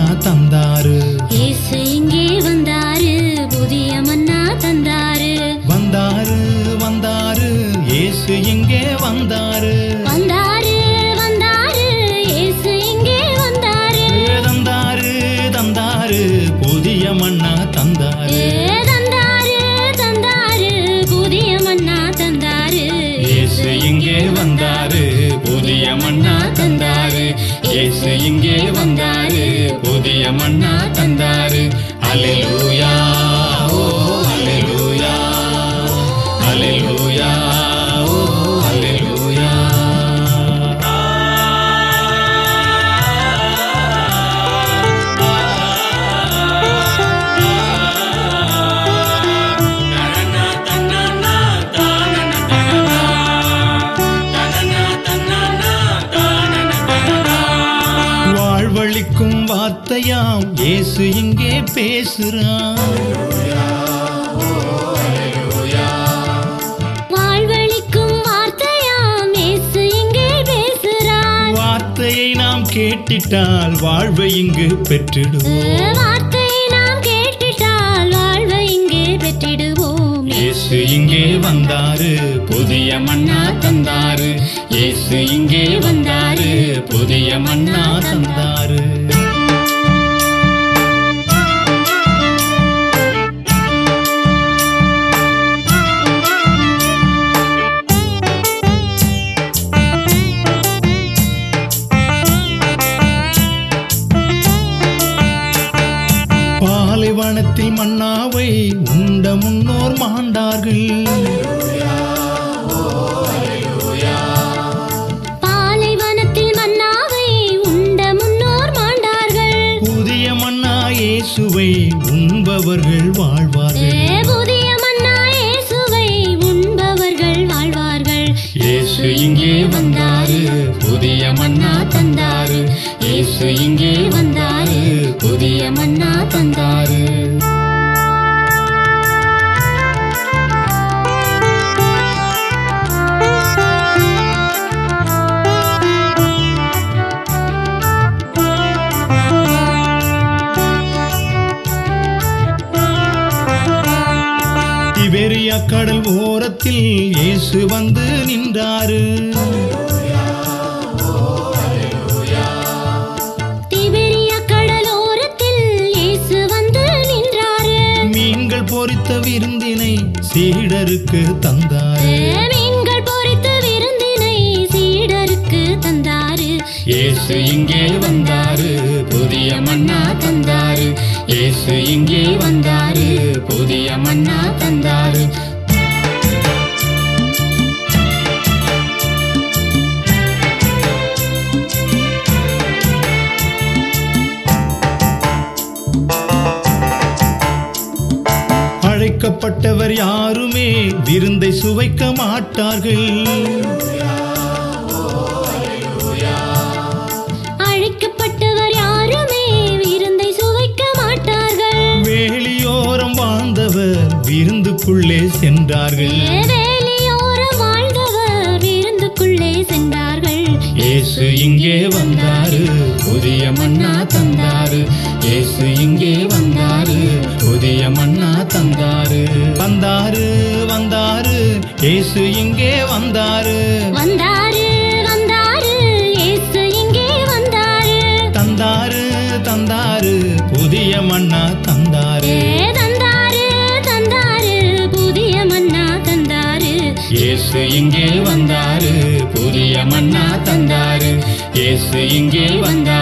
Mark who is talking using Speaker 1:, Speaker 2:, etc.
Speaker 1: தந்தாரு
Speaker 2: இயேசு இங்கே வந்தாரு புதிய மன்னா தந்தாரு
Speaker 1: வந்தாரு வந்தாரு இயேசு இங்கே வந்தாரு
Speaker 2: வந்தாரு வந்தாரு இயேசு இங்கே வந்தாரு
Speaker 1: தந்தாரு தந்தாரு புதிய மன்னா தந்தாரு
Speaker 2: ஏ தந்தாரு தந்தாரு புதிய மன்னா தந்தாரு
Speaker 1: இயேசு இங்கே வந்தாரு புதிய மன்னா தந்தாரு இயேசு இங்கே வந்தாரு புதிய மன்னா தந்தாரு அல்லேலூயா ஓ அல்லேலூயா அல்லேலூயா ஓ அல்லேலூயா வாழ்வழிக்கும் வார்த்தையாம் இயேசு இங்கே பேசுறான்
Speaker 2: வாழ்வழிக்கும் வார்த்தையாம் இயேசு இங்கே பேசுறார்
Speaker 1: வார்த்தையை நாம் கேட்டிட்டால் வாழ்வை இங்கு பெற்றிடுவோம்
Speaker 2: வார்த்தையை நாம் கேட்டுட்டால் வாழ்வை இங்கே பெற்றிடுவோம்
Speaker 1: இயேசு இங்கே வந்தாரு புதிய மன்னா தந்தாரு இயேசு இங்கே வந்தாரு புதிய மன்னா தந்தாரு பாலைவனத்தில் மன்னாவை உண்ட முன்னோர் மாண்டார்கள்
Speaker 2: பாலைவனத்தில் மன்னாவை உண்ட முன்னோர் மாண்டார்கள்
Speaker 1: புதிய மன்னா இயேசுவை உண்பவர்கள் வாழ்வார்கள்
Speaker 2: ஏ புதிய மன்னா இயேசுவை உண்பவர்கள் வாழ்வார்கள்
Speaker 1: இயேசு இங்கே வந்தாரு புதிய மன்னா தந்தாரு இயேசு இங்கே வந்தாரு புதிய மன்னா தந்தாரு திபெரியா கடல் ஓரத்தில் இயேசு வந்து நின்றாரு
Speaker 2: திபெரியா கடலோரத்தில் இயேசு வந்து நின்றாரு
Speaker 1: மீன்கள் பொரித்த விருந்தினை சீடருக்கு தந்தாரு
Speaker 2: ஏ மீன்கள் பொரித்த விருந்தினை சீடருக்கு தந்தாரு
Speaker 1: இயேசு இங்கே வந்தாரு புதிய மன்னா தந்தாரு இயேசு இங்கே வந்தாரு புதிய மன்னா தந்தாரு அழைக்கப்பட்டவர் யாருமே விருந்தை சுவைக்க மாட்டார்கள்
Speaker 2: அழைக்கப்பட்டவர் யாருமே விருந்தை சுவைக்க மாட்டார்கள்
Speaker 1: வேலியோரம் வாழ்ந்தவர் விருந்துக்குள்ளே சென்றார்கள்
Speaker 2: ஏ வேலையோரம் வாழ்ந்தவர் விருந்துக்குள்ளே சென்றார்கள்
Speaker 1: இயேசு இங்கே வந்தாரு புதிய மன்னா தந்தாரு இயேசு இங்கே வந்தாரு புதிய மன்னா தந்தாரு வந்தாரு வந்தாரு இயேசு இங்கே வந்தாரு
Speaker 2: வந்தாரு வந்தாரு இயேசு இங்கே வந்தாரு
Speaker 1: தந்தாரு தந்தாரு புதிய மன்னா தந்தாரு
Speaker 2: ஏ தந்தாரு தந்தாரு புதிய மன்னா தந்தாரு
Speaker 1: இயேசு இங்கே வந்தாரு புதிய மன்னா தந்தாரு இயேசு இங்கே வந்தாரு